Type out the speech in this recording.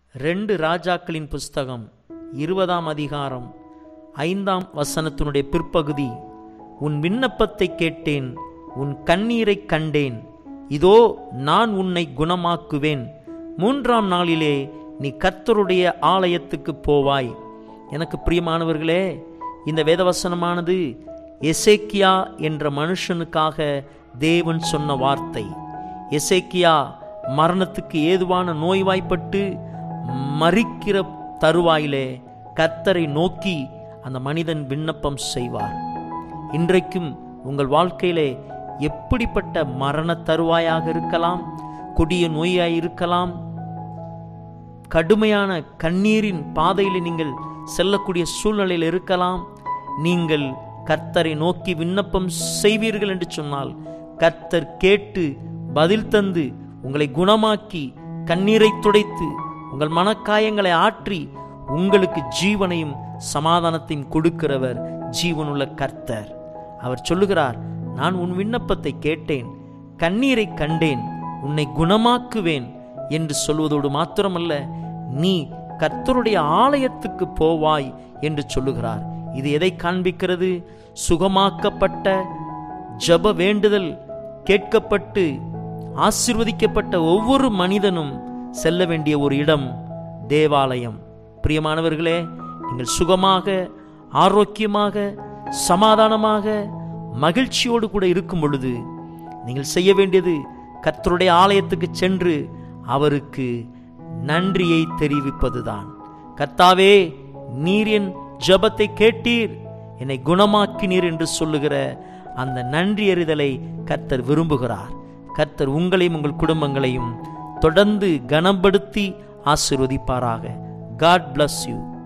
ரெண்டு ராஜாக்களின் புஸ்தகம் இருபதாம் அதிகாரம் ஐந்தாம் வசனத்தினுடைய பிற்பகுதி உன் விண்ணப்பத்தை கேட்டேன் உன் கண்ணீரைக் கண்டேன் இதோ நான் உன்னை குணமாக்குவேன் மூன்றாம் நாளிலே நீ கர்த்தருடைய ஆலயத்துக்கு போவாய் எனக்கு பிரியமானவர்களே இந்த வேதவசனமானது எசேக்கியா என்ற மனுஷனுக்காக தேவன் சொன்ன வார்த்தை எசேக்கியா மரணத்துக்கு ஏதுவான நோய்வாய்ப்பட்டு மறிக்கிற தருவாயிலே கர்த்தரை நோக்கி அந்த மனிதன் விண்ணப்பம் செய்வார் இன்றைக்கும் உங்கள் வாழ்க்கையிலே எப்படிப்பட்ட மரண தருவாயாக இருக்கலாம் கொடிய நோயாய் இருக்கலாம் கடுமையான கண்ணீரின் பாதையில் நீங்கள் செல்லக்கூடிய சூழ்நிலையில் இருக்கலாம் நீங்கள் கர்த்தரை நோக்கி விண்ணப்பம் செய்வீர்கள் என்று சொன்னால் கர்த்தர் கேட்டு பதில் தந்து உங்களை குணமாக்கி கண்ணீரை துடைத்து உங்கள் மனக்காயங்களை ஆற்றி உங்களுக்கு ஜீவனையும் சமாதானத்தையும் கொடுக்கிறவர் ஜீவனுள்ள கர்த்தர் அவர் சொல்லுகிறார் நான் உன் விண்ணப்பத்தை கேட்டேன் கண்ணீரை கண்டேன் உன்னை குணமாக்குவேன் என்று சொல்வதோடு மாத்திரமல்ல நீ கர்த்தருடைய ஆலயத்துக்கு போவாய் என்று சொல்லுகிறார் இது எதை காண்பிக்கிறது சுகமாக்கப்பட்ட ஜப வேண்டுதல் கேட்கப்பட்டு ஆசிர்வதிக்கப்பட்ட ஒவ்வொரு மனிதனும் செல்ல வேண்டிய ஒரு இடம் தேவாலயம் பிரியமானவர்களே நீங்கள் சுகமாக ஆரோக்கியமாக சமாதானமாக மகிழ்ச்சியோடு கூட இருக்கும் பொழுது நீங்கள் செய்ய வேண்டியது கர்த்தருடைய ஆலயத்துக்கு சென்று அவருக்கு நன்றியை தெரிவிப்பதுதான் கர்த்தாவே நீர் என் ஜபத்தை கேட்டீர் என்னை குணமாக்கினீர் என்று சொல்லுகிற அந்த நன்றி அறிதலை கர்த்தர் விரும்புகிறார் கர்த்தர் உங்களையும் உங்கள் குடும்பங்களையும் தொடர்ந்து கனப்படுத்தி ஆசிர்வதிப்பாராக காட் bless யூ